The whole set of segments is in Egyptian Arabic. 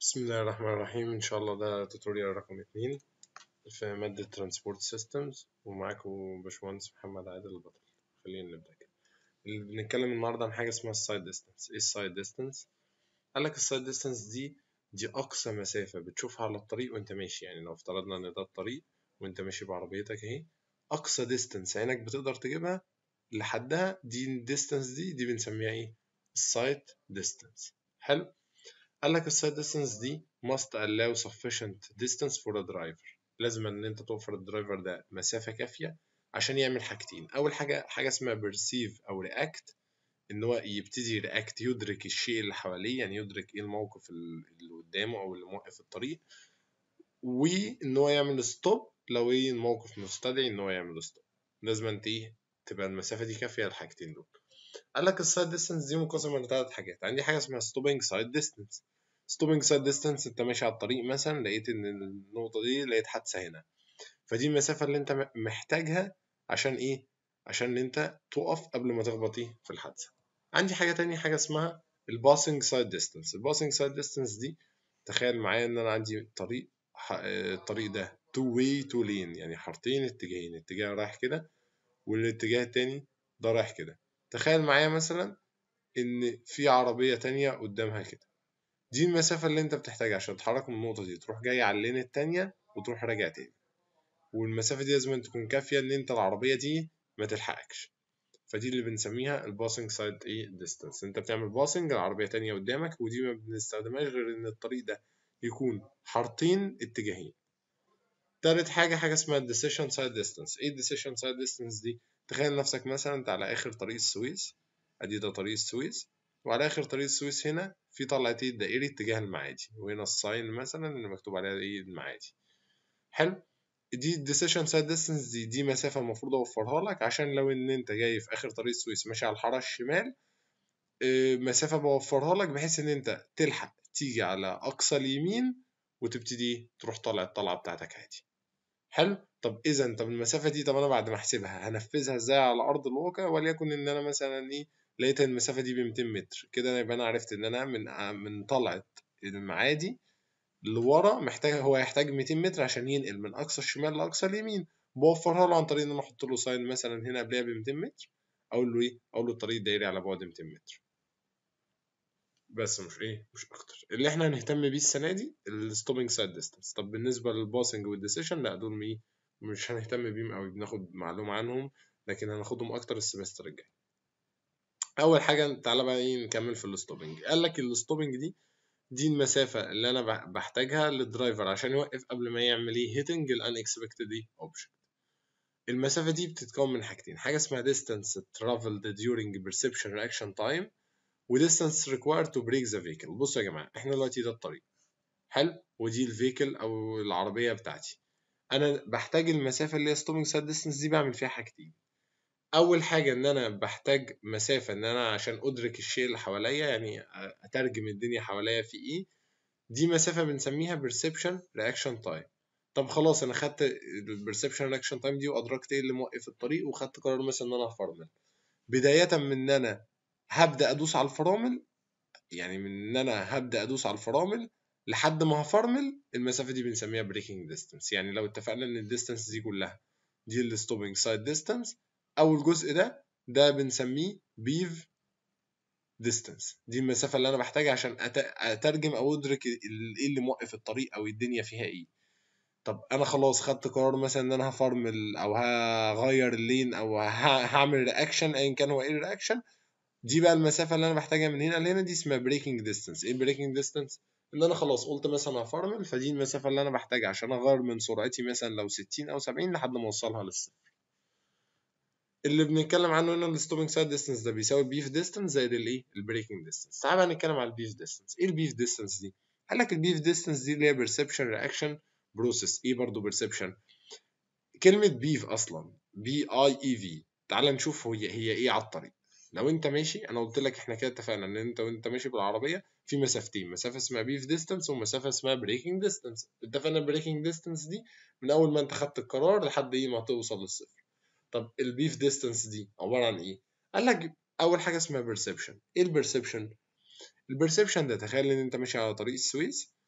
بسم الله الرحمن الرحيم إن شاء الله ده توتوريال رقم اتنين في مادة ترانسبورت سيستمز ومعاكم باشمهندس محمد عادل البطل خلينا نبدأ كده اللي بنتكلم النهاردة عن حاجة اسمها السايد ديستانس إيه السايد ديستانس؟ قال لك السايد ديستانس دي دي أقصى مسافة بتشوفها على الطريق وأنت ماشي يعني لو افترضنا إن ده الطريق وأنت ماشي بعربيتك أهي أقصى ديستانس عينك بتقدر تجيبها لحدها دي الديستانس دي دي بنسميها إيه؟ السايد ديستانس حلو؟ قال لك السايد ديستانس دي must allow sufficient distance for a driver لازم ان انت توفر الدرايفر ده مسافه كافيه عشان يعمل حاجتين اول حاجه حاجه اسمها perceive او react ان هو يبتدي react يدرك الشيء اللي حواليه يعني يدرك ايه الموقف اللي قدامه او اللي موقف الطريق وان هو يعمل ستوب لو ايه الموقف مستدعي ان هو يعمل ستوب لازم انت ايه تبقى المسافه دي كافيه للحاجتين دول قال لك السايد ديستانس دي منقسمه لثلاث حاجات عندي حاجه اسمها ستوبنج سايد ديستانس ستوبنج سايد ديستانس انت ماشي على الطريق مثلا لقيت ان النقطه دي لقيت حادثه هنا فدي المسافه اللي انت محتاجها عشان ايه عشان انت تقف قبل ما تخبط ايه في الحادثه عندي حاجه تانية حاجه اسمها الباسنج سايد ديستانس الباسنج سايد ديستانس دي تخيل معايا ان انا عندي طريق الطريق ده تو واي تو لين يعني حارتين اتجاهين اتجاه رايح كده والاتجاه التاني ده رايح كده تخيل معايا مثلا ان في عربيه تانية قدامها كده دي المسافة اللي انت بتحتاجها عشان تتحرك من النقطة دي تروح جاي على اللين التانية وتروح راجع تاني والمسافة دي لازم تكون كافية ان انت العربية دي ما تلحقكش فدي اللي بنسميها الباسنج سايد ايه ديستانس انت بتعمل باسنج العربية تانية قدامك ودي ما بنستخدمهاش غير ان الطريق ده يكون حارتين اتجاهين تالت حاجة حاجة اسمها الديسيشن سايد ديستانس ايه الديسيشن سايد ديستانس دي تخيل نفسك مثلا انت على اخر طريق السويس ادي ده طريق السويس وعلى اخر طريق السويس هنا في طلعة ايه الدائري اتجاه المعادي وهنا الساين مثلا اللي مكتوب عليها ايه المعادي حلو دي الديسيشن سايد ديستنس دي دي مسافة المفروض اوفرها لك عشان لو ان انت جاي في اخر طريق السويس ماشي على الحارة الشمال مسافة بوفرها لك بحيث ان انت تلحق تيجي على اقصى اليمين وتبتدي تروح طالع الطلعة بتاعتك عادي حلو طب اذا طب المسافة دي طب انا بعد ما احسبها هنفذها ازاي على ارض الواقع وليكن ان انا مثلا ايه لقيت المسافة دي ب 200 متر كده يبقى أنا عرفت إن أنا من من طلعة المعادي لورا محتاج هو هيحتاج 200 متر عشان ينقل من أقصى الشمال لأقصى اليمين بوفرها له عن طريق إن أنا أحط له ساين مثلا هنا قبلها ب 200 متر أقول له إيه؟ أقول له الطريق الدائري على بعد 200 متر بس مش إيه مش أكتر اللي إحنا هنهتم بيه السنة دي الستوبنج سايد ديستانس طب بالنسبة للباسنج والديسيشن لا دول إيه مش هنهتم بيهم أوي بناخد معلومة عنهم لكن هناخدهم أكتر السمستر الجاي اول حاجه تعالى بقى ايه نكمل في الستوبنج قال لك الستوبنج دي دي المسافه اللي انا بحتاجها للدرايفر عشان يوقف قبل ما يعمل ايه هيتنج الان اكسبكتد اوبجكت المسافه دي بتتكون من حاجتين حاجه اسمها distance traveled during perception reaction time و distance required to break the vehicle بصوا يا جماعه احنا دلوقتي ده الطريق حلو ودي الفيكل او العربيه بتاعتي انا بحتاج المسافه اللي هي stopping side distance دي بعمل فيها حاجتين اول حاجه ان انا بحتاج مسافه ان انا عشان ادرك الشيء اللي حواليا يعني اترجم الدنيا حواليا في ايه دي مسافه بنسميها perception reaction time طب خلاص انا خدت البرسبشن reaction time دي وادركت ايه اللي موقف الطريق وخدت قرار مثلا ان انا هفرمل بدايه من ان انا هبدا ادوس على الفرامل يعني من ان انا هبدا ادوس على الفرامل لحد ما هفرمل المسافه دي بنسميها بريكنج ديستانس يعني لو اتفقنا ان الديستانس دي كلها دي الستوبنج سايد ديستانس اول جزء ده ده بنسميه بيف ديستانس دي المسافه اللي انا بحتاجها عشان اترجم او ادرك ايه اللي موقف الطريق او الدنيا فيها ايه طب انا خلاص خدت قرار مثلا ان انا هفرمل او هغير اللين او هعمل رياكشن ايا كان هو ايه الرياكشن دي بقى المسافه اللي انا بحتاجها من هنا لهنا دي اسمها بريكنج ديستانس ايه بريكنج ديستانس ان انا خلاص قلت مثلا هفرمل فدي المسافه اللي انا بحتاجها عشان اغير من سرعتي مثلا لو 60 او 70 لحد ما اوصلها للصفر اللي بنتكلم عنه هنا الستوبنج سايد ديستانس ده بيساوي بيف ديستانس زائد الايه البريكنج ديستانس تعال بقى نتكلم على البيف ديستانس ايه البيف ديستانس دي قال لك البيف ديستانس دي اللي هي بيرسبشن رياكشن بروسيس ايه برضه بيرسبشن كلمه بيف اصلا بي اي اي في تعال نشوف هي هي ايه على الطريق لو انت ماشي انا قلت لك احنا كده اتفقنا ان انت وانت ماشي بالعربيه في مسافتين مسافه اسمها بيف ديستانس ومسافه اسمها بريكنج ديستانس اتفقنا البريكنج ديستانس دي من اول ما انت خدت القرار لحد ايه ما توصل للصفر طب البيف ديستانس دي عباره عن ايه قال لك اول حاجه اسمها بيرسبشن ايه البرسبشن البرسبشن ده تخيل ان انت ماشي على طريق السويس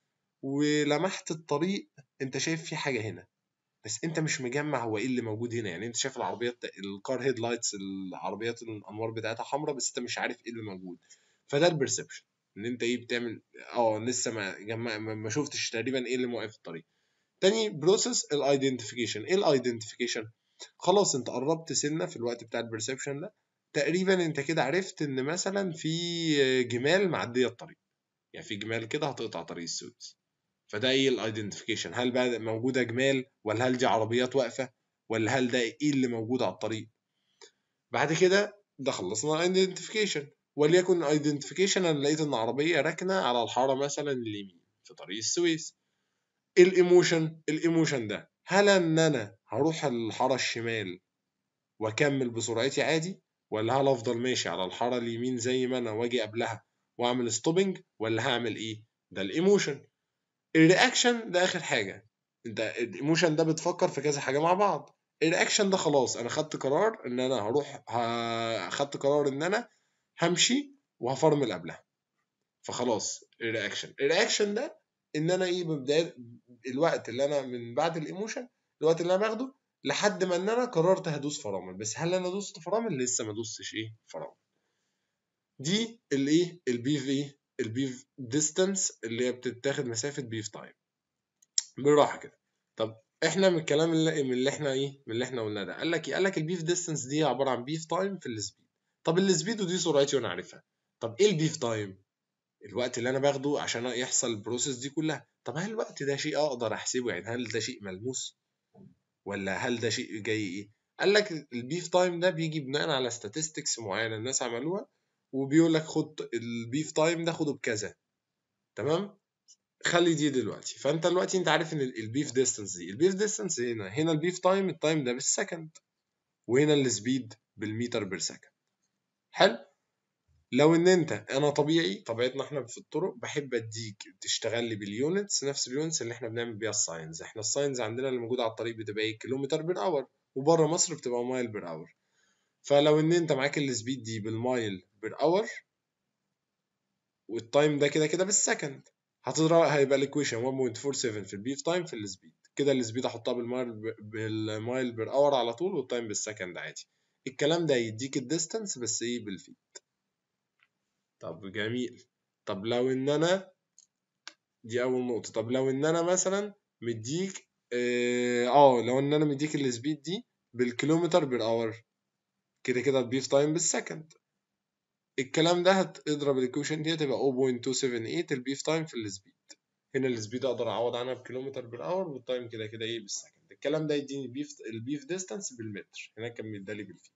ولمحت الطريق انت شايف في حاجه هنا بس انت مش مجمع هو ايه اللي موجود هنا يعني انت شايف العربيات الكار هيد لايتس العربيات الانوار بتاعتها حمراء بس انت مش عارف ايه اللي موجود فده البرسبشن ان انت ايه بتعمل اه لسه ما جمع ما شفتش تقريبا ايه اللي موقف الطريق تاني بروسيس الايدنتيفيكيشن ايه الايدنتيفيكيشن خلاص انت قربت سنه في الوقت بتاع البرسبشن ده تقريبا انت كده عرفت ان مثلا في جمال معديه الطريق يعني في جمال كده هتقطع طريق السويس فده ايه الايدنتيفيكيشن هل بقى موجوده جمال ولا هل دي عربيات واقفه ولا هل ده ايه اللي موجود على الطريق بعد كده ده خلصنا الايدنتيفيكيشن وليكن ايدنتيفيكيشن انا لقيت ان عربيه راكنه على الحاره مثلا اليمين في طريق السويس الايموشن الايموشن ده هل ان انا هروح الحاره الشمال واكمل بسرعتي عادي ولا هل افضل ماشي على الحاره اليمين زي ما انا واجي قبلها واعمل ستوبنج ولا هعمل ايه ده الايموشن الرياكشن ده اخر حاجه انت الايموشن ده بتفكر في كذا حاجه مع بعض الرياكشن ده خلاص انا خدت قرار ان انا هروح خدت قرار ان انا همشي وهفرمل قبلها فخلاص الرياكشن الرياكشن ده ان انا ايه ببدايه الوقت اللي انا من بعد الايموشن الوقت اللي انا باخده لحد ما ان انا قررت هدوس فرامل بس هل انا دوست فرامل لسه ما دوستش ايه فرامل دي الايه البيف ايه البيف ديستانس اللي هي بتتاخد مسافه بيف تايم بالراحه كده طب احنا من الكلام اللي من اللي احنا ايه من اللي احنا قلناه ده قال لك ايه قال لك البيف ديستانس دي عباره عن بيف تايم في السبيد طب السبيد ودي سرعتي وانا عارفها طب ايه البيف تايم الوقت اللي انا باخده عشان يحصل البروسيس دي كلها طب هل الوقت ده شيء اقدر احسبه يعني هل ده شيء ملموس ولا هل ده شيء جاي ايه قال لك البيف تايم ده بيجي بناء على statistics معينه الناس عملوها وبيقول لك خد البيف تايم ده خده بكذا تمام خلي دي دلوقتي فانت دلوقتي انت عارف ان البيف ديستانس دي البيف ديستانس هنا هنا البيف تايم التايم ده بالسكند وهنا السبيد بالمتر بير سكند حلو لو ان انت انا طبيعي طبيعتنا احنا في الطرق بحب اديك تشتغل لي باليونتس نفس اليونتس اللي احنا بنعمل بيها الساينز احنا الساينز عندنا اللي موجوده على الطريق بتبقى ايه كيلومتر بير اور وبره مصر بتبقى مايل بير اور فلو ان انت معاك السبيد دي بالمايل بير اور والتايم ده كده كده بالسكند هتضرب هيبقى الايكويشن 1.47 في البيف تايم في السبيد كده السبيد احطها بالمايل بالمايل بير اور على طول والتايم بالسكند عادي الكلام ده يديك الديستانس بس ايه بالفيت طب جميل طب لو ان انا دي اول نقطه طب لو ان انا مثلا مديك اه, آه، لو ان انا مديك السبيد دي بالكيلومتر بير اور كده كده البيف تايم بالسكند الكلام ده هتضرب الايكويشن دي هتبقى 0.278 البيف تايم في السبيد هنا السبيد اقدر اعوض عنها بكيلومتر بير اور والتايم كده كده ايه بالسكند الكلام ده يديني البيف البيف ديستانس بالمتر هناك كان مدالي بالفيت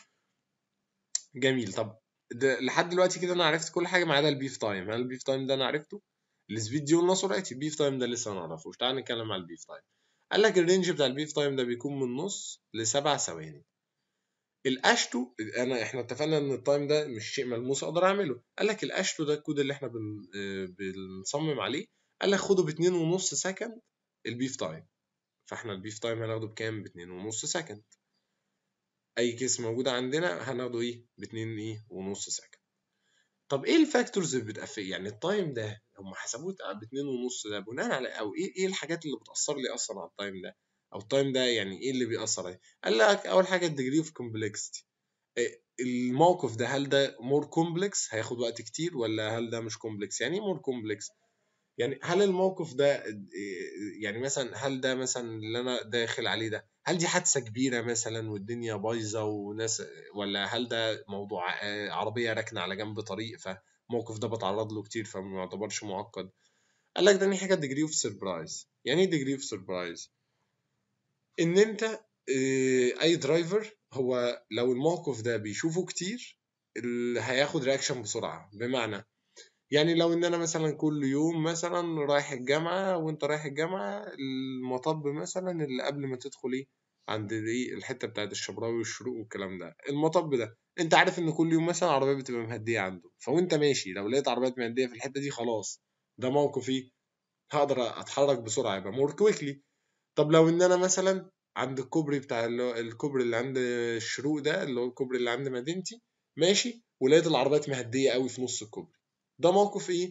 جميل طب ده لحد دلوقتي كده انا عرفت كل حاجه ما عدا البيف تايم هل البيف تايم ده انا عرفته السبيد دي قلنا سرعتي البيف تايم ده لسه ما نعرفوش تعال نتكلم على البيف تايم قال لك الرينج بتاع البيف تايم ده بيكون من نص لسبع ثواني الاشتو انا احنا اتفقنا ان التايم ده مش شيء ملموس اقدر اعمله قال لك الاشتو ده الكود اللي احنا بن... بنصمم عليه قال لك خده باتنين ونص سكند البيف تايم فاحنا البيف تايم هناخده بكام باتنين ونص سكند اي كيس موجوده عندنا هناخده ايه باتنين ايه ونص سكند طب ايه الفاكتورز اللي بتأفق يعني التايم ده هم حسبوه باتنين ونص ده بناء على او ايه ايه الحاجات اللي بتأثر لي اصلا على التايم ده او التايم ده يعني ايه اللي بيأثر عليه قال لك اول حاجه الديجري اوف كومبلكسيتي الموقف ده هل ده مور كومبلكس هياخد وقت كتير ولا هل ده مش كومبلكس يعني ايه مور كومبلكس يعني هل الموقف ده يعني مثلا هل ده مثلا اللي انا داخل عليه ده هل دي حادثه كبيره مثلا والدنيا بايظه وناس ولا هل ده موضوع عربيه راكنه على جنب طريق فالموقف ده بتعرض له كتير فما يعتبرش معقد قال لك ده حاجه ديجري اوف سربرايز يعني ايه ديجري اوف سربرايز ان انت آه، اي درايفر هو لو الموقف ده بيشوفه كتير هياخد رياكشن بسرعه بمعنى يعني لو ان انا مثلا كل يوم مثلا رايح الجامعه وانت رايح الجامعه المطب مثلا اللي قبل ما تدخل ايه عند ايه الحته بتاعت الشبراوي والشروق والكلام ده المطب ده انت عارف ان كل يوم مثلا عربيه بتبقى مهديه عنده فوانت ماشي لو لقيت عربيات مهديه في الحته دي خلاص ده موقف ايه هقدر اتحرك بسرعه يبقى مور كويكلي طب لو ان انا مثلا عند الكوبري بتاع الكوبري اللي عند الشروق ده اللي هو الكوبري اللي عند مدينتي ماشي ولقيت العربيات مهديه قوي في نص الكوبري ده موقف ايه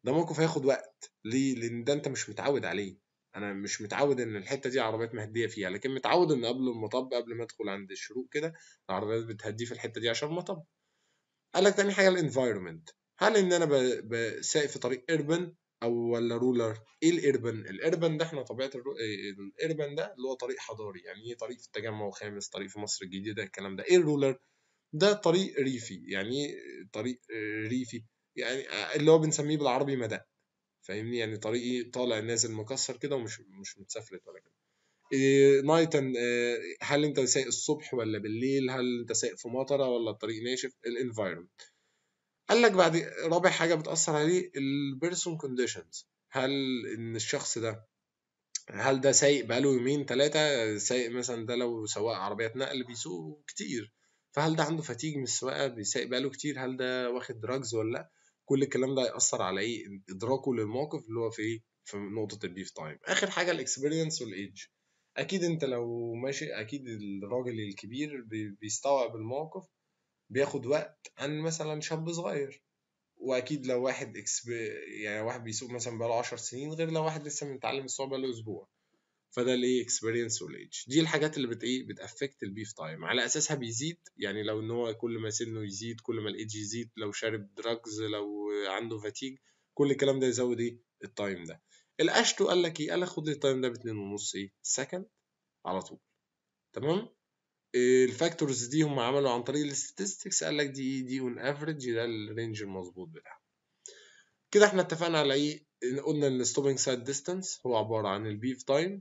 ده موقف هياخد وقت ليه لان ده انت مش متعود عليه انا مش متعود ان الحته دي عربيات مهديه فيها لكن متعود ان قبل المطب قبل ما ادخل عند الشروق كده العربيات بتهديه في الحته دي عشان المطب قال لك تاني حاجه الانفايرمنت هل ان انا بسايق في طريق اربن او ولا رولر ايه الاربن الاربن ده احنا طبيعه الرو... الاربن ده اللي هو طريق حضاري يعني ايه طريق في التجمع الخامس طريق في مصر الجديده الكلام ده ايه الرولر ده طريق ريفي يعني ايه طريق ريفي يعني اللي هو بنسميه بالعربي مدى فاهمني يعني طريقي طالع نازل مكسر كده ومش مش متسفلت ولا كده إيه نايت إيه هل انت سايق الصبح ولا بالليل هل انت سايق في مطره ولا الطريق ناشف الانفايرمنت قال لك بعد رابع حاجه بتاثر عليه البيرسون كونديشنز هل ان الشخص ده هل ده سايق بقاله يومين ثلاثه سايق مثلا ده لو سواق عربيات نقل بيسوق كتير فهل ده عنده فتيج من السواقه بيسايق بقاله كتير هل ده واخد دراجز ولا لا كل الكلام ده هيأثر على ايه ادراكه للموقف اللي هو في ايه في نقطه البيف تايم اخر حاجه الاكسبيرينس والايدج اكيد انت لو ماشي اكيد الراجل الكبير بيستوعب الموقف بياخد وقت عن مثلا شاب صغير واكيد لو واحد اكسب يعني واحد بيسوق مثلا بقاله 10 سنين غير لو واحد لسه متعلم السواقه بقاله اسبوع فده الايه اكسبيرينس والايدج دي الحاجات اللي بت ايه بتافكت البيف تايم على اساسها بيزيد يعني لو ان هو كل ما سنه يزيد كل ما الايدج يزيد لو شارب دراجز لو عنده فاتيج كل الكلام ده يزود ايه التايم ده الاشتو قال لك ايه قال لك خد التايم ده باتنين ونص ايه سكند على طول تمام الفاكتورز دي هم عملوا عن طريق الستاتستكس قال لك دي دي اون افريج ده الرينج المظبوط بتاعه كده احنا اتفقنا على ايه قلنا ان الستوبنج سايد ديستانس هو عباره عن البيف تايم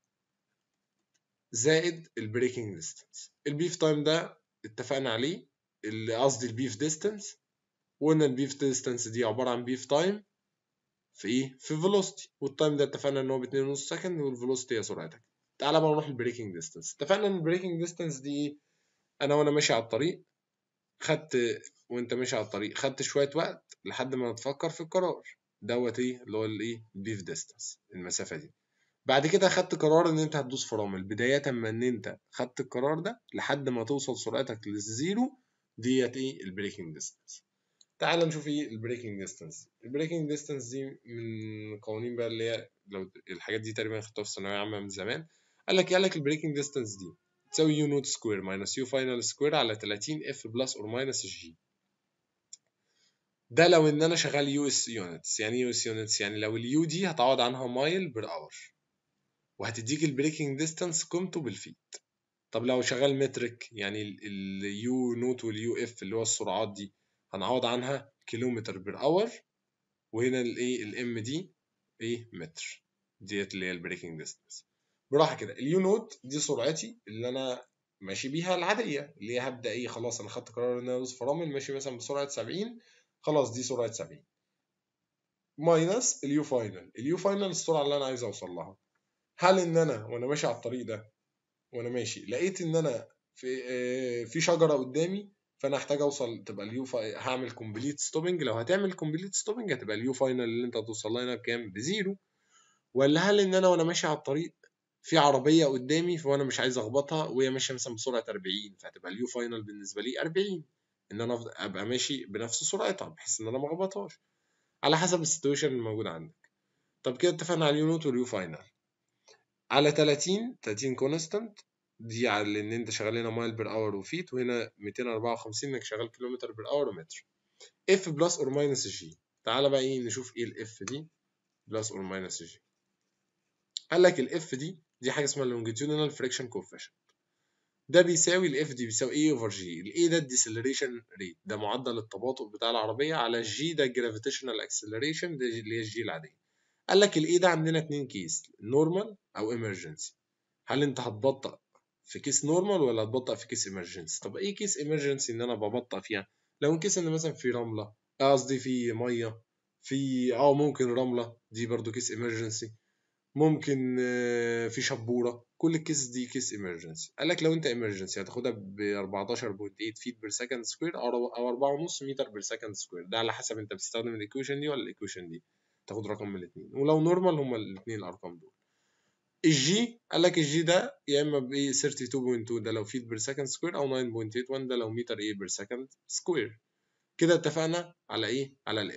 زائد البريكنج ديستانس البيف تايم ده اتفقنا عليه اللي قصدي البيف ديستانس وقلنا البيف ديستانس دي عباره عن بيف تايم في ايه في فيلوسيتي والتايم ده اتفقنا ان هو ب 2.5 سكند والفيلوسيتي هي سرعتك تعالى بقى نروح البريكنج ديستانس اتفقنا ان البريكنج ديستانس دي ايه انا وانا ماشي على الطريق خدت وانت ماشي على الطريق خدت شويه وقت لحد ما تفكر في القرار دوت ايه اللي هو الايه البيف ديستانس المسافه دي بعد كده خدت قرار ان انت هتدوس فرامل بدايه من ان انت خدت القرار ده لحد ما توصل سرعتك للزيرو ديت ايه البريكنج ديستانس تعال نشوف ايه البريكنج ديستانس البريكنج ديستانس دي من قوانين بقى اللي هي لو الحاجات دي تقريبا خدتها في ثانويه عامه من زمان قال لك قال لك البريكنج ديستانس دي تساوي يو نوت سكوير ماينس يو فاينل سكوير على 30 اف بلس اور ماينس جي ده لو ان انا شغال يو اس يونتس يعني يو اس يونتس يعني لو اليو دي هتعوض عنها مايل بير اور وهتديك البريكنج ديستانس قيمته بالفيت طب لو شغال مترك يعني اليو نوت واليو اف اللي هو السرعات دي هنعوض عنها كيلومتر بير اور وهنا الايه الام دي ايه متر ديت اللي هي البريكنج ديستانس براحه كده اليو نوت دي سرعتي اللي انا ماشي بيها العاديه اللي هي هبدا ايه خلاص انا خدت قرار ان انا ادوس فرامل ماشي مثلا بسرعه 70 خلاص دي سرعه 70 ماينس اليو فاينل اليو فاينل السرعه اللي انا عايز اوصل لها هل ان انا وانا ماشي على الطريق ده وانا ماشي لقيت ان انا في في شجره قدامي فانا احتاج اوصل تبقى اليو فا... هعمل كومبليت ستوبنج لو هتعمل كومبليت ستوبنج هتبقى اليو فاينل اللي انت هتوصل لها هنا بكام بزيرو ولا هل ان انا وانا ماشي على الطريق في عربيه قدامي فانا مش عايز اخبطها وهي ماشيه مثلا بسرعه 40 فهتبقى اليو فاينل بالنسبه لي 40 ان انا ابقى ماشي بنفس سرعتها بحيث ان انا ما اخبطهاش على حسب السيتويشن الموجود عندك طب كده اتفقنا على اليو نوت واليو فاينل على 30 30 كونستانت دي على ان انت شغال هنا مايل بير اور وفيت وهنا 254 انك شغال كيلومتر بير اور ومتر اف بلس اور ماينس جي تعالى بقى ايه نشوف ايه الاف دي بلس اور ماينس جي قال لك الاف دي دي حاجه اسمها longitudinal friction coefficient ده بيساوي الاف دي بيساوي ايه اوفر جي الاي ده الديسلريشن ريت ده معدل التباطؤ بتاع العربيه على الجي ده الجرافيتيشنال اكسلريشن ده اللي هي الجي العاديه قال لك الاي ده عندنا اتنين كيس نورمال او ايمرجنسي هل انت هتبطأ في كيس نورمال ولا هتبطأ في كيس ايمرجنسي طب ايه كيس ايمرجنسي ان انا ببطأ فيها لو كيس ان مثلا في رمله قصدي في ميه في اه ممكن رمله دي برضو كيس ايمرجنسي ممكن في شبوره كل الكيس دي كيس ايمرجنسي قال لك لو انت ايمرجنسي هتاخدها ب 14.8 فيت بير سكند سكوير او 4.5 متر بير سكند سكوير ده على حسب انت بتستخدم الايكويشن دي ولا الايكويشن دي تاخد رقم من الاثنين ولو نورمال هما الاثنين الارقام دول الجي قال لك الجي ده يا اما ب 32.2 ده لو فيت بير سكند سكوير او 9.81 ده لو متر ايه بير سكند سكوير كده اتفقنا على ايه على الاف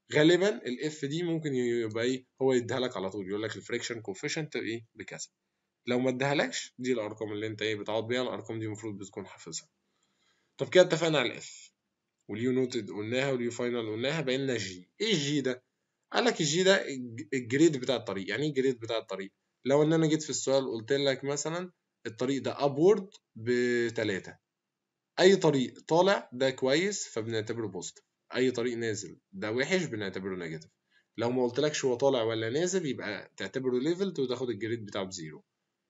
غالبا الاف دي ممكن يبقى ايه هو يديها لك على طول يقول لك الفريكشن كوفيشنت ايه بكذا لو ما ادهالكش دي الارقام اللي انت ايه بتقعد بيها الارقام دي المفروض بتكون حافظها طب كده اتفقنا على الاف واليو نوتد قلناها واليو فاينل قلناها بقى لنا جي ايه الجي ده قال لك الجي ده الجريد بتاع الطريق يعني ايه الجريد بتاع الطريق لو ان انا جيت في السؤال قلت لك مثلا الطريق ده ابورد بتلاتة اي طريق طالع ده كويس فبنعتبره بوزيتيف اي طريق نازل ده وحش بنعتبره نيجاتيف لو ما قلتلكش هو طالع ولا نازل يبقى تعتبره ليفل وتاخد الجريد بتاعه بزيرو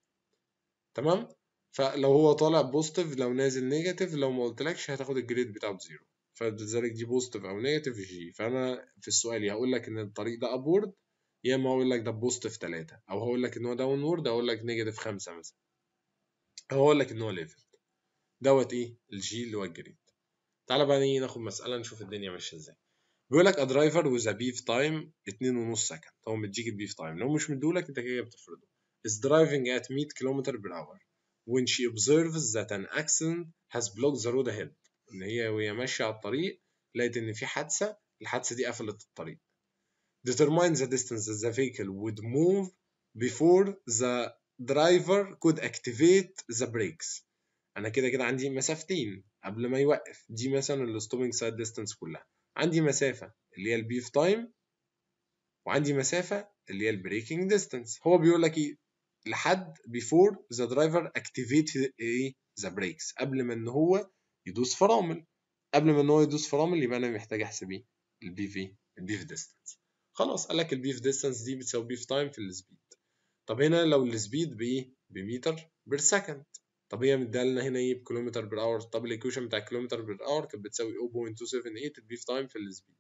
تمام فلو هو طالع بوزيتيف لو نازل نيجاتيف لو ما قلتلكش هتاخد الجريد بتاعه بزيرو فلذلك دي بوزيتيف او نيجاتيف جي فانا في السؤال يا هقول لك ان الطريق ده ابورد يا اما هقول لك ده بوزيتيف 3 او هقول لك ان هو داون وورد اقول لك نيجاتيف 5 مثلا او هقول لك ان هو ليفل دوت ايه الجي اللي هو الجريد تعالى بقى نيجي ناخد مساله نشوف الدنيا ماشيه ازاي بيقول لك a driver with a beef time 2.5 سكند هو مديك البيف تايم لو مش مديهولك انت كده بتفرضه is driving at 100 km per hour when she observes that an accident has blocked the road ahead ان هي وهي ماشيه على الطريق لقيت ان في حادثه الحادثه دي قفلت الطريق determine the distance that the vehicle would move before the driver could activate the brakes انا كده كده عندي مسافتين قبل ما يوقف دي مثلا الستوبنج سايد ديستانس كلها عندي مسافه اللي هي البيف تايم وعندي مسافه اللي هي البريكنج ديستانس هو بيقول لك ايه لحد before the driver activate ايه the brakes قبل ما ان هو يدوس فرامل قبل ما ان هو يدوس فرامل يبقى انا محتاج احسب ايه البي في البيف ديستانس خلاص قال لك البيف ديستانس دي بتساوي بيف تايم في السبيد طب هنا لو السبيد بايه بمتر بير سكند طب هي مديها لنا هنا ايه بكيلومتر بير اور طب الايكويشن بتاع الكيلومتر بير اور كانت بتساوي 0.278 البيف تايم في السبيد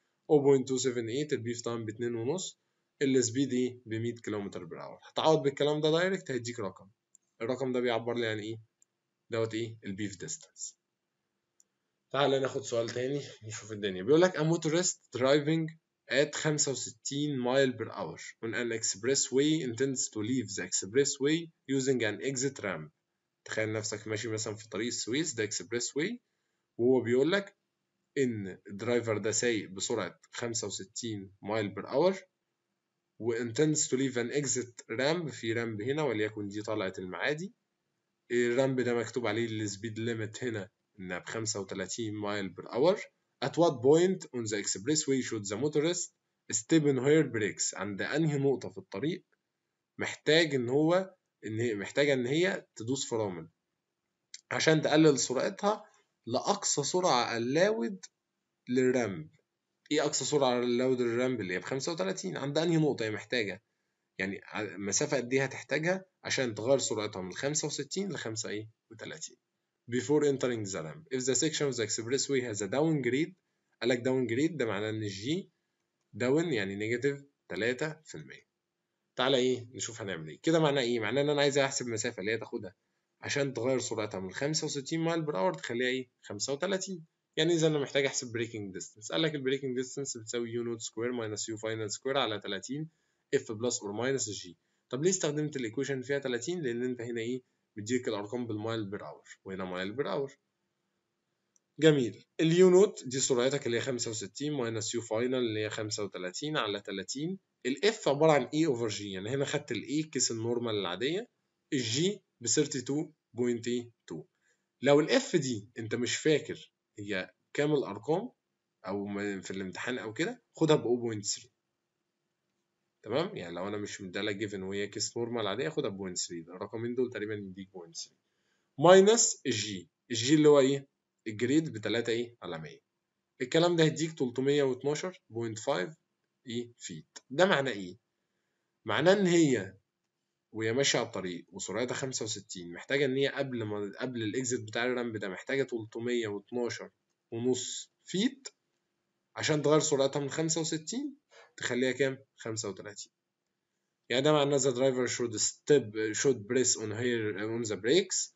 0.278 البيف تايم ب 2.5 السبيد ايه ب 100 كيلومتر بير اور هتعوض بالكلام ده دايركت هيديك رقم الرقم ده بيعبر لي عن ايه دوت ايه البيف ديستانس تعالى ناخد سؤال تاني نشوف الدنيا بيقول لك a motorist driving at 65 mile per hour on an expressway intends to leave the expressway using an exit ramp تخيل نفسك ماشي مثلا في طريق السويس ده expressway وهو بيقول لك ان الدرايفر ده سايق بسرعة 65 مايل بر اور و intends to leave an exit ramp في رامب هنا وليكن دي طلعت المعادي الرامب ده مكتوب عليه السبيد ليميت هنا انها ب 35 مايل بر اور at what point on the expressway should the motorist step on her brakes عند انهي نقطة في الطريق محتاج ان هو ان هي محتاجة ان هي تدوس فرامل عشان تقلل سرعتها لأقصى سرعة allowed للرامب ايه أقصى سرعة allowed للرامب اللي هي ب 35 عند انهي نقطة هي محتاجة يعني مسافة قد ايه هتحتاجها عشان تغير سرعتها من 65 ل 35 before entering the ramp. If the section of the expressway has a downgrade قال لك downgrade ده معناه ان الجي داون يعني نيجاتيف 3% تعالى ايه نشوف هنعمل ايه كده معناه ايه معناه ان انا عايز احسب المسافه اللي هي تاخدها عشان تغير سرعتها من 65 مايل بر اور تخليها ايه 35 يعني اذا انا محتاج احسب بريكنج ديستانس قال لك البريكنج ديستانس بتساوي يو نوت سكوير ماينس يو فاينل سكوير على 30 اف بلس اور ماينس جي طب ليه استخدمت الايكويشن فيها 30 لان انت هنا ايه بيديك الارقام بالمايل بير اور وهنا مايل بير اور جميل اليو نوت دي سرعتك اللي هي 65 ماينس يو فاينل اللي هي 35 على 30 الاف عباره عن اي اوفر جي يعني هنا خدت الاي كيس النورمال العاديه الجي ب 32.2 لو الاف دي انت مش فاكر هي كام الارقام او في الامتحان او كده خدها ب 0.3 تمام يعني لو انا مش مديلك جيفن وهي كيس نورمال عاديه خدها ب 0.3 الرقمين دول تقريبا يديك 0.3 ماينس الجي الجي اللي هو ايه الجريد ب 3 ايه على 100 الكلام ده هيديك 312.5 ايه فيت ده معناه ايه معناه ان هي وهي ماشيه على الطريق وسرعتها 65 محتاجه ان هي قبل ما قبل الاكزيت بتاع الرامب ده محتاجه 312 ونص فيت عشان تغير سرعتها من 65 تخليها كام 35 يعني ده معناه the driver should step should press on her on the brakes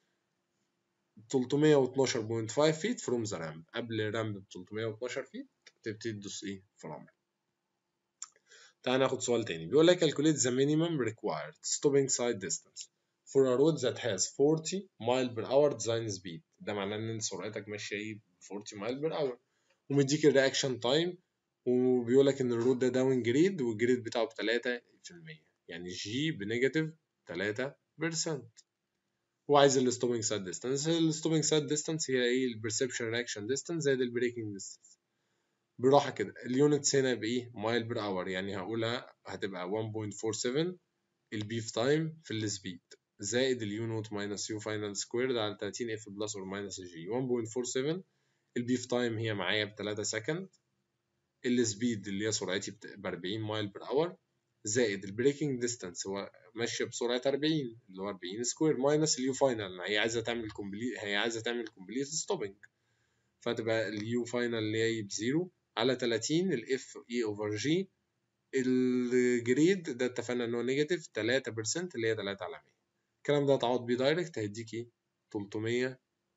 312.5 فيت from the ramp قبل الرامب ب 312 فيت تبتدي تدوس ايه فرامل تعال ناخد سؤال تاني بيقول لك calculate the minimum required stopping side distance for a road that has 40 mile per hour design speed ده معناه ان سرعتك ماشيه ايه 40 mile per hour ومديك الرياكشن تايم وبيقول لك ان الرود ده داون جريد والجريد بتاعه ب 3% يعني جي بنيجاتيف 3% وعايز الستوبنج سايد ديستانس الستوبنج سايد ديستانس هي ايه البرسبشن رياكشن ديستانس زائد البريكنج ديستانس بالراحه كده اليونتس هنا بايه مايل بير اور يعني هقولها هتبقى 1.47 البيف تايم في السبيد زائد اليو نوت ماينس يو فاينل سكويرد على 30 اف بلس اور ماينس جي 1.47 البيف تايم هي معايا ب 3 سكند السبيد اللي هي سرعتي ب 40 مايل بير اور زائد البريكنج ديستانس هو ماشيه بسرعه 40 اللي هو 40 سكوير ماينس اليو فاينل هي عايزه تعمل كومبليت هي عايزه تعمل كومبليت ستوبنج فتبقى اليو فاينل اللي هي بزيرو على 30 الاف اي اوفر جي الجريد ده اتفقنا ان هو نيجاتيف 3% اللي هي 3 على 100 الكلام ده تعوض بيه دايركت هيديكي 344.21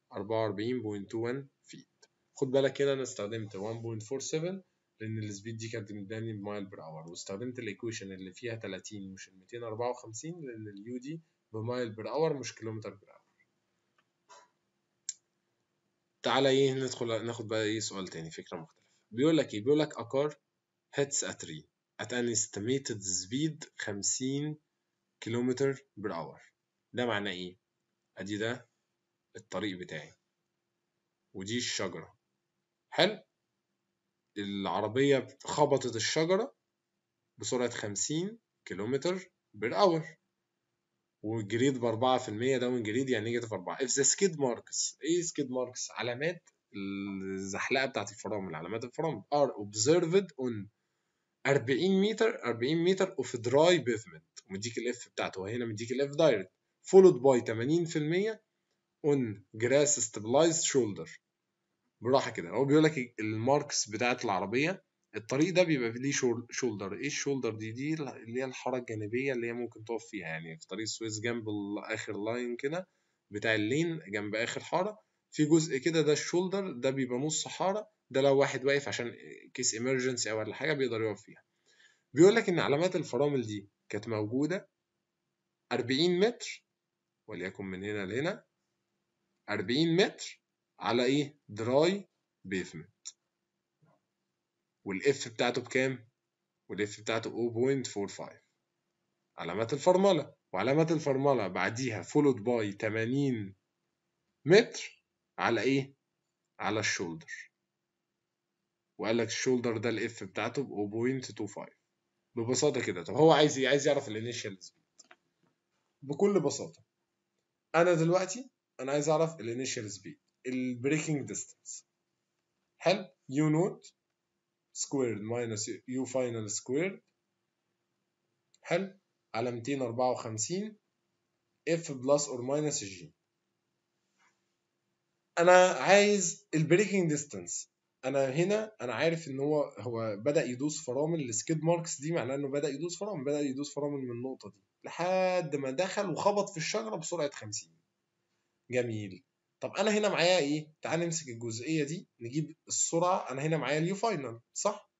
فيت خد بالك هنا انا استخدمت 1.47 لان السبيد دي كانت مداني بمايل بير اور واستخدمت الايكويشن اللي فيها 30 مش ال 254 لان اليو دي بمايل بير اور مش كيلومتر بير اور تعالى ايه ندخل ناخد بقى ايه سؤال تاني فكره مختلفه بيقول لك ايه بيقول لك a car hits a tree at an estimated speed 50 كيلومتر بير اور ده معناه ايه ادي ده الطريق بتاعي ودي الشجره حلو العربية خبطت الشجرة بسرعة 50 كيلومتر بير اور والجريد ب 4% داون جريد يعني نيجاتيف 4 if the skid marks ايه skid marks علامات الزحلقة بتاعت الفرامل علامات الفرامل are observed on 40 متر 40 متر of dry pavement ومديك الاف بتاعته وهنا مديك الاف دايركت followed by 80% on grass stabilized shoulder بالراحه كده هو بيقول لك الماركس بتاعت العربيه الطريق ده بيبقى ليه شولدر ايه الشولدر دي دي اللي هي الحاره الجانبيه اللي هي ممكن تقف فيها يعني في طريق السويس جنب اخر لاين كده بتاع اللين جنب اخر حاره في جزء كده ده الشولدر ده بيبقى نص حاره ده لو واحد واقف عشان كيس امرجنسي او ولا حاجه بيقدر يقف فيها بيقول لك ان علامات الفرامل دي كانت موجوده 40 متر وليكن من هنا لهنا 40 متر على ايه دراي بيفمنت والاف بتاعته بكام والاف بتاعته 0.45 علامات الفرمله وعلامات الفرمله بعديها فولود باي 80 متر على ايه على الشولدر وقال لك الشولدر ده الاف بتاعته ب 0.25 ببساطه كده طب هو عايز ايه عايز يعرف الانيشال سبيد بكل بساطه انا دلوقتي انا عايز اعرف الانيشال سبيد البريكنج ديستانس حلو يو نوت سكويرد ماينس يو فاينل سكويرد حلو على 254 اف بلس اور ماينس جي انا عايز البريكنج ديستانس انا هنا انا عارف ان هو هو بدا يدوس فرامل السكيد ماركس دي معناه انه بدا يدوس فرامل بدا يدوس فرامل من النقطه دي لحد ما دخل وخبط في الشجره بسرعه 50 جميل طب انا هنا معايا ايه تعال نمسك الجزئيه دي نجيب السرعه انا هنا معايا اليو فاينل صح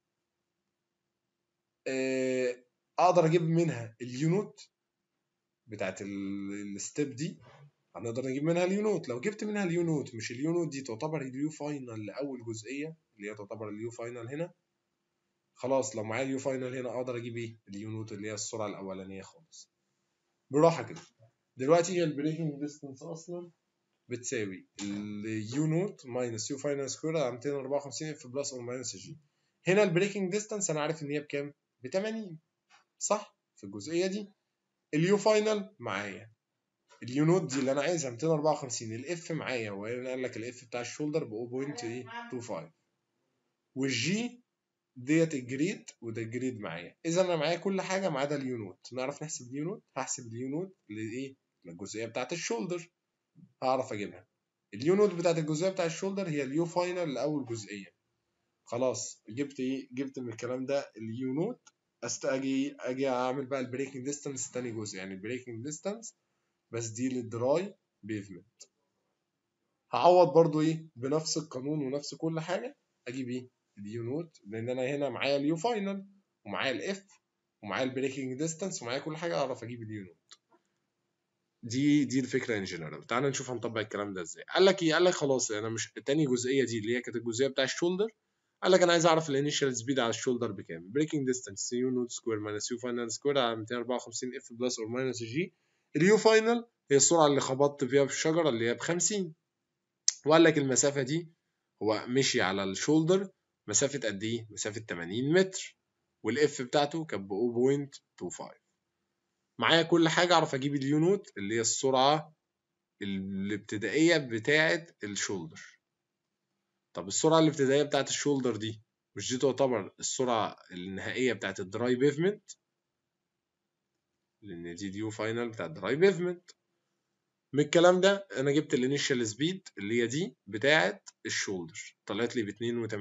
آه، اقدر اجيب منها اليونوت بتاعت الستيب دي هنقدر نجيب منها اليونوت لو جبت منها اليونوت مش اليونوت دي تعتبر اليو فاينل لاول جزئيه اللي هي تعتبر اليو فاينل هنا خلاص لو معايا اليو فاينل هنا اقدر اجيب ايه اليونوت اللي هي السرعه الاولانيه خالص براحه كده دلوقتي هي البريكنج ديستانس اصلا بتساوي اليو نوت ماينس يو فاينل سكوير على 254 اف بلس او ماينس جي هنا البريكنج ديستانس انا عارف ان هي بكام؟ ب 80 صح؟ في الجزئيه دي اليو فاينل معايا اليو نوت دي اللي انا عايزها 254 الاف معايا وهنا قال لك الاف بتاع الشولدر ب 0.25 والجي ديت الجريد وده الجريد معايا اذا انا معايا كل حاجه ما عدا اليو نوت نعرف نحسب اليو نوت هحسب اليو نوت لايه للجزئيه بتاعت الشولدر هعرف اجيبها اليو نوت بتاعت الجزئيه بتاع الشولدر هي اليو فاينل لاول جزئيه خلاص جبت ايه جبت من الكلام ده اليو نوت است اجي اجي اعمل بقى البريكنج ديستانس تاني جزء يعني البريكنج ديستانس بس دي للدراي بيفمنت هعوض برضو ايه بنفس القانون ونفس كل حاجه اجيب ايه اليو نوت لان انا هنا معايا اليو فاينل ومعايا الاف ومعايا البريكنج ديستانس ومعايا كل حاجه اعرف اجيب اليو نوت دي دي الفكره ان جنرال تعال نشوف هنطبق الكلام ده ازاي قال لك ايه قال لك خلاص انا مش تاني جزئيه دي اللي هي كانت الجزئيه بتاع الشولدر قال لك انا عايز اعرف الانيشال سبيد على الشولدر بكام بريكنج ديستانس يو نوت سكوير ماينس يو فاينل سكوير على 254 اف بلس اور ماينس جي اليو فاينل هي السرعه اللي خبطت فيها في الشجره اللي هي ب 50 وقال لك المسافه دي هو مشي على الشولدر مسافه قد ايه مسافه 80 متر والاف بتاعته كانت ب 0.25 معايا كل حاجه اعرف اجيب اليو نوت اللي هي السرعه الابتدائيه بتاعه الشولدر طب السرعه الابتدائيه بتاعه الشولدر دي مش دي تعتبر السرعه النهائيه بتاعه الدراي بيفمنت لان دي ديو فاينل بتاع الدراي بيفمنت من الكلام ده انا جبت الانيشال سبيد اللي هي دي بتاعه الشولدر طلعت لي ب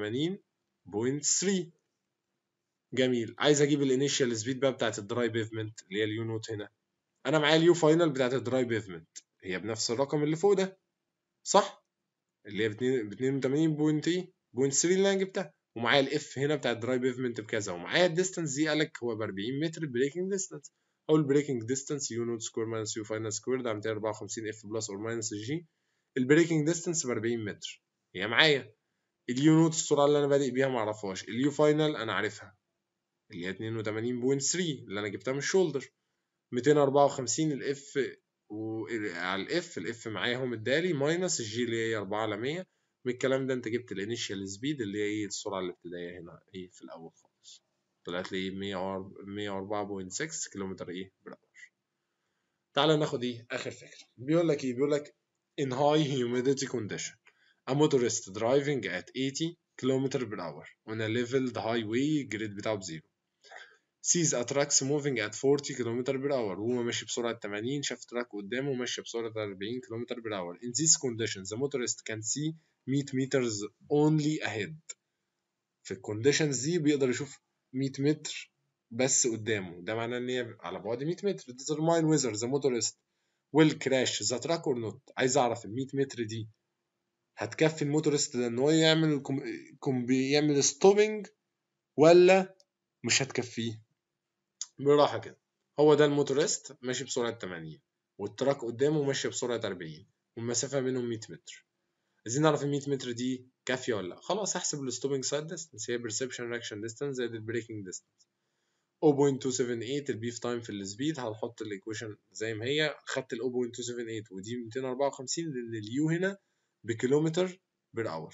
82.3 جميل عايز اجيب الانيشال سبيد بقى بتاعه الدراي بيفمنت اللي هي اليو نوت هنا انا معايا اليو فاينل بتاعه الدراي بيفمنت هي بنفس الرقم اللي فوق ده صح اللي هي ب 82.3 اللي انا جبتها ومعايا الاف هنا بتاع الدراي بيفمنت بكذا ومعايا الديستانس دي قالك هو ب 40 متر بريكنج ديستانس او البريكنج ديستانس يو نوت سكوير ماينس يو فاينل سكوير ده 254 اف بلس اور ماينس جي البريكنج ديستانس ب 40 متر هي معايا اليو نوت السرعه اللي انا بادئ بيها معرفهاش اليو فاينل انا عارفها اللي هي 82.3 اللي انا جبتها من الشولدر 254 الاف وعلى الاف الاف معايا اهو مدالي ماينس الجي اللي هي 4 على 100 من الكلام ده انت جبت الانيشال سبيد اللي هي ايه السرعه الابتدائيه هنا ايه في الاول خالص طلعت لي 104.6 كيلومتر ايه بر اور تعالى ناخد ايه اخر فكره بيقول لك ايه بيقول لك in high humidity condition a motorist driving at 80 km per hour on a leveled highway جريد بتاعه بزيرو sees a truck moving at 40 km per hour وهو ماشي بسرعة 80 شاف تراك قدامه ماشية بسرعة 40 km per hour in these conditions the motorist can see 100 meters only ahead في الكونديشنز دي بيقدر يشوف 100 متر بس قدامه ده معناه ان هي على بعد 100 متر determine whether the motorist will crash the truck or not عايز اعرف ال 100 متر دي هتكفي الموتورست ده ان هو يعمل كم... كم... يعمل ستوبنج ولا مش هتكفيه بالراحه كده هو ده الموتورست ماشي بسرعه 80 والتراك قدامه ماشي بسرعه 40 والمسافه بينهم 100 متر عايزين نعرف ال 100 متر دي كافيه ولا لا خلاص هحسب الستوبنج سايد ديستانس هي برسبشن رياكشن ديستانس زائد البريكنج ديستانس 0.278 البيف تايم في السبيد هنحط الايكويشن زي ما هي خدت ال 0.278 ودي 254 لان اليو هنا بكيلومتر بير اور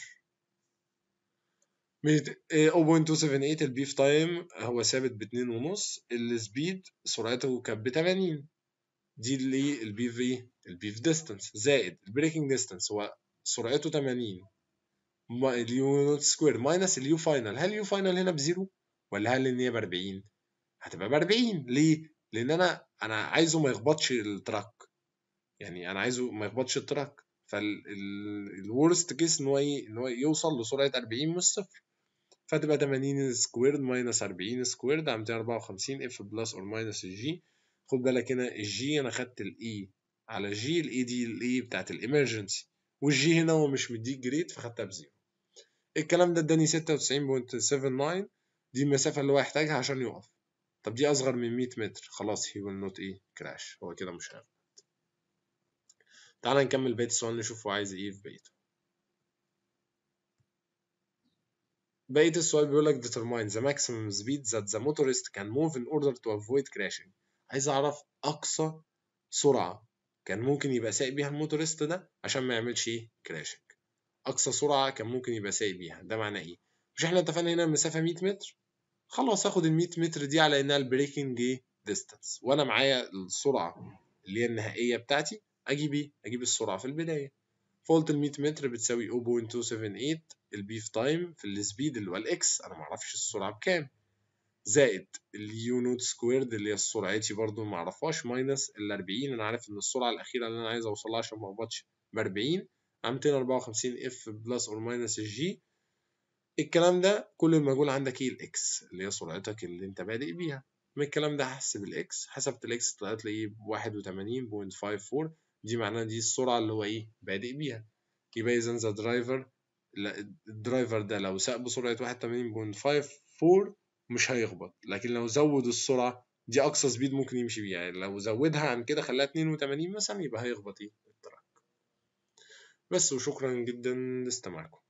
0.278 البيف تايم هو ثابت باتنين ونص السبيد سرعته كانت ب 80 دي اللي البيف ايه البيف ديستانس زائد البريكنج ديستانس هو سرعته 80 اليو نوت سكوير ماينس اليو فاينل هل اليو فاينل هنا بزيرو ولا هل ان هي ب 40 هتبقى ب 40 ليه لان انا انا عايزه ما يخبطش التراك يعني انا عايزه ما يخبطش التراك فالورست كيس ان هو ان هو يوصل لسرعه 40 مش صفر فتبقى 80 سكويرد ماينس 40 سكويرد على 254 اف بلس اور ماينس الجي خد بالك هنا الجي انا خدت الاي على جي الاي دي الاي بتاعت الامرجنسي والجي هنا هو مش مديك جريد فخدتها بزيرو الكلام ده اداني 96.79 دي المسافه اللي هو يحتاجها عشان يقف طب دي اصغر من 100 متر خلاص هي ويل نوت ايه كراش هو كده مش هيخبط تعالى نكمل بقيه السؤال نشوف هو عايز ايه في بقيته بقية السؤال بيقول لك determine the maximum speed that the motorist can move in order to avoid crashing عايز أعرف أقصى سرعة كان ممكن يبقى سايق بيها الموتورست ده عشان ما يعملش ايه كراشنج أقصى سرعة كان ممكن يبقى سايق بيها ده معناه ايه مش احنا اتفقنا هنا المسافة 100 متر خلاص هاخد ال 100 متر دي على انها البريكنج ايه ديستانس وانا معايا السرعة اللي هي النهائية بتاعتي اجيب ايه اجيب السرعة في البداية فولت ال 100 متر بتساوي 0.278 البيف تايم في السبيد اللي هو الاكس انا معرفش السرعه بكام زائد اليو نوت سكويرد اللي هي سرعتي برضو معرفهاش ماينس ال 40 انا عارف ان السرعه الاخيره اللي انا عايز اوصلها عشان ما اخبطش ب 40 على 254 اف بلس اور ماينس الجي الكلام ده كل المجهول عندك ايه الاكس اللي هي سرعتك اللي انت بادئ بيها من الكلام ده هحسب الاكس حسبت الاكس طلعت لي ايه 81.54 دي معناها دي السرعه اللي هو ايه بادئ بيها يبقى اذا ذا درايفر الدرايفر ده لو ساق بسرعه 81.54 مش هيخبط لكن لو زود السرعه دي اقصى سبيد ممكن يمشي بيها يعني لو زودها عن كده خلاها 82 مثلا يبقى هيخبط ايه التراك بس وشكرا جدا لاستماعكم